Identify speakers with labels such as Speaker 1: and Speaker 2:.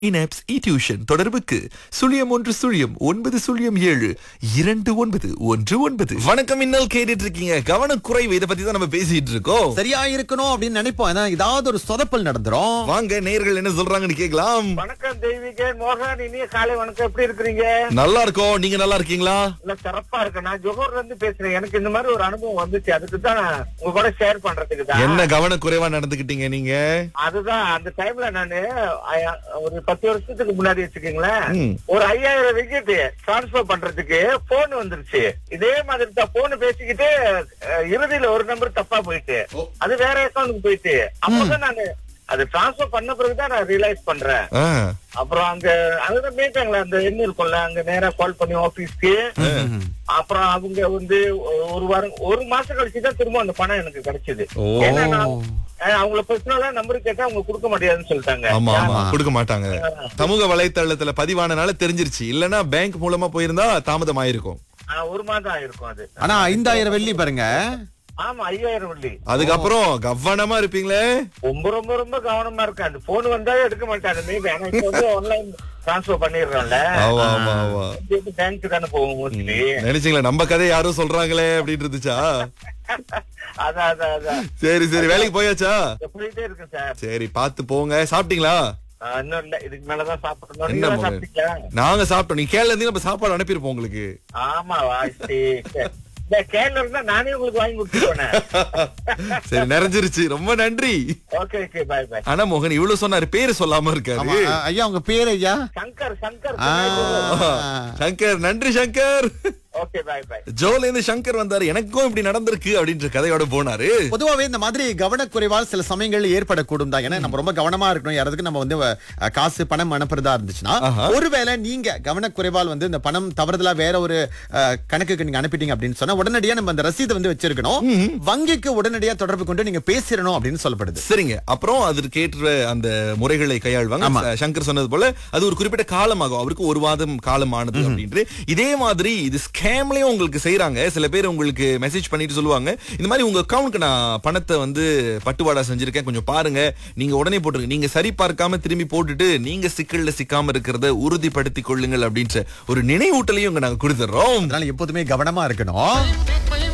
Speaker 1: இனப்ஸ் இ tuition தொடர்புக்கு சுழியம் ஒன்று சுழியம் ஒன்பது சுழியம் ஏழு இரண்டு ஒன்பது ஒன்று ஒன்பது வணக்கம் இன்னல் கேட்டுட்டு இருக்கீங்க கவனக்குறைவு இதை பத்தி தான் நம்ம பேசிட்டு இருக்கோம்
Speaker 2: சரியா இருக்கணும் அப்படின்னு நினைப்போம் ஏன்னா ஏதாவது ஒரு சொதப்பல் நடந்துரும்
Speaker 1: வாங்க நேர்கள் என்ன சொல்றாங்கன்னு கேக்கலாம்
Speaker 3: வணக்கம் தெய்வீக மோகன் இனிய காலை வணக்கம் எப்படி இருக்கிறீங்க
Speaker 1: நல்லா இருக்கோம் நீங்க நல்லா இருக்கீங்களா
Speaker 3: இல்ல சிறப்பா இருக்கு நான் ஜோஹர்ல இருந்து பேசுறேன் எனக்கு இந்த மாதிரி ஒரு அனுபவம் வந்துச்சு அதுக்கு தான் நான் உங்க கூட ஷேர் பண்றதுக்கு தான்
Speaker 1: என்ன கவனக்குறைவா நடந்துக்கிட்டீங்க நீங்க
Speaker 3: அதுதான் அந்த டைம்ல நானு அய- ஒரு பத்து வருஷத்துக்கு முன்னாடி வச்சுக்கீங்களேன்
Speaker 1: ம்.
Speaker 3: ஒரு ஐயாயிரம் விக்கெட் டிரான்ஸ்பர் பண்றதுக்கு போன் வந்துருச்சு இதே மாதிரி தான் போன் பேசிக்கிட்டு அஹ், இறுதியில ஒரு நம்பர் தப்பா போயிட்டு அது வேற அக்கௌண்ட்டுக்கு போயிட்டு அப்பதான் நானு அது டிரான்ஸ்பர் பண்ண பிறகுதான் நான் ரியலைஸ் பண்றேன்
Speaker 1: ஆ,
Speaker 3: அப்புறம் அங்க அங்க மீட்டாங்களே அந்த எண்ணு இருக்கும்ல அங்க நேரா கால் பண்ணி ஆபீஸ்க்கு அப்புறம் அவங்க வந்து ஒரு வாரம் ஒரு மாசம் கழிச்சுதான் திரும்ப அந்த பணம் எனக்கு கிடைச்சது
Speaker 1: ஓ.
Speaker 3: ஏன்னா நான், அஹ், அவங்கள பர்சனலா நம்பர் கேட்டா அவங்க கொடுக்க முடியாதுன்னு சொல்லிட்டாங்க
Speaker 1: ஆமா ஆமா கொடுக்க மாட்டாங்க சமூக வலைத்தளத்துல பதிவானனால தெரிஞ்சிருச்சு இல்லனா பேங்க் மூலமா போயிருந்தா தாமதம் ஆயிருக்கும்
Speaker 3: ஆஹ், ஒரு மாதம் ஆயிருக்கும் அது
Speaker 2: ஆனா ஐந்தாயிரம் வெள்ளி பாருங்க
Speaker 3: ஆமா ஐயாயிரம் வெள்ளி
Speaker 1: அதுக்கப்புறம் கவனமா இருப்பீங்களே
Speaker 3: ரொம்ப ரொம்ப ரொம்ப கவனமா இருக்கு அந்த போன் வந்தா எடுக்க மாட்டாங்க மேபி ஆனா இப்ப வந்து ஆன்லைன் டிரான்ஸ்பர் பண்ணிடுறோம்ல
Speaker 1: ஆமா ஆமா ஆமா
Speaker 3: பேங்க் தானே போகும் மோஸ்ட்லி
Speaker 1: நினைச்சீங்களா நம்ம கதை யாரும் சொல்றாங்களே அப்படின்னு இருந்துச்சா
Speaker 3: அதான் அதான் அதான்
Speaker 1: சரி சரி வேலைக்கு போயாச்சா
Speaker 3: போயிட்டே இருக்கு சார்
Speaker 1: சரி பாத்து போங்க சாப்பிட்டீங்களா
Speaker 3: ஆஹ், இன்னும் இல்ல இதுக்கு மேலதான் சாப்பிடணும்
Speaker 1: என்ன
Speaker 3: நீங்க
Speaker 1: மகன்?
Speaker 3: சாப்பிட்டீங்களா
Speaker 1: நாங்க சாப்பிட்டோம் நீங்க கேரள இருந்து நம்ம சாப்பாடு அனுப்பியிருப்போம் உங்களுக்கு
Speaker 3: ஆமா வாசி இந்த கேரள இருந்தா நானே உங்களுக்கு வாங்கி கொடுத்து போனேன்
Speaker 1: சரி நிறைஞ்சிருச்சு ரொம்ப நன்றி
Speaker 3: ஓகே ஓகே பாய் பாய்
Speaker 1: ஆனா மோகன் இவ்வளவு சொன்னாரு பேரு சொல்லாம
Speaker 2: ஆமா,
Speaker 1: இருக்காரு
Speaker 2: அ- ஐயா உங்க பேர் ஐயா
Speaker 3: சங்கர் சங்கர்
Speaker 2: ஆ.
Speaker 1: சங்கர் நன்றி சங்கர்
Speaker 3: ஓகே பாய் பாய்
Speaker 1: ஜோல இருந்து சங்கர் வந்தாரு எனக்கும் இப்படி நடந்திருக்கு அப்படின்ற கதையோட போனாரு
Speaker 2: பொதுவாவே இந்த மாதிரி கவனக்குறைவால் சில சமயங்கள்ல ஏற்படக்கூடும் தான் ஏன்னா நம்ம ரொம்ப கவனமா இருக்கணும் யாராவது நம்ம வந்து அஹ், காசு பணம் அனுப்புறதா இருந்துச்சுன்னா
Speaker 1: ஆஹா.
Speaker 2: ஒருவேளை நீங்க கவனக்குறைவால் வந்து இந்த பணம் தவறுதலா வேற ஒரு அஹ், கணக்குக்கு நீங்க அனுப்பிட்டீங்க அப்படின்னு சொன்னா உடனடியா நம்ம அந்த ரசீதை வந்து வச்சிருக்கணும் வங்கிக்கு உடனடியா தொடர்பு கொண்டு நீங்க பேசிடணும் அப்படின்னு சொல்லப்படுது
Speaker 1: சரிங்க அப்புறம் அதற்கேற்ற அந்த முறைகளை கையாள்வாங்க
Speaker 2: ஆமா.
Speaker 1: ச- சங்கர் சொன்னது போல அது ஒரு குறிப்பிட்ட காலமாகும் அவருக்கு ஒரு வாதம் காலமானது அப்படின்ட்டு இதே மாதிரி இது ஸ்கேம்லயும் உங்களுக்கு செய்றாங்க சில பேர் உங்களுக்கு மெசேஜ் பண்ணிட்டு சொல்லுவாங்க இந்த மாதிரி உங்க அக்கவுண்ட்க்கு நான் பணத்தை வந்து பட்டுவாடா செஞ்சிருக்கேன் கொஞ்சம் பாருங்க நீங்க உடனே போட்டுருங்க நீங்க சரி பார்க்காம திரும்பி போட்டுட்டு நீங்க சிக்கல்ல சிக்காம இருக்கிறத உறுதிப்படுத்திக் கொள்ளுங்கள் அப்படின்ற ஒரு நினைவூட்டலையும் இங்க நாங்க கொடுத்துறோம்
Speaker 2: அதனால எப்போதுமே கவனமா இருக்கணும்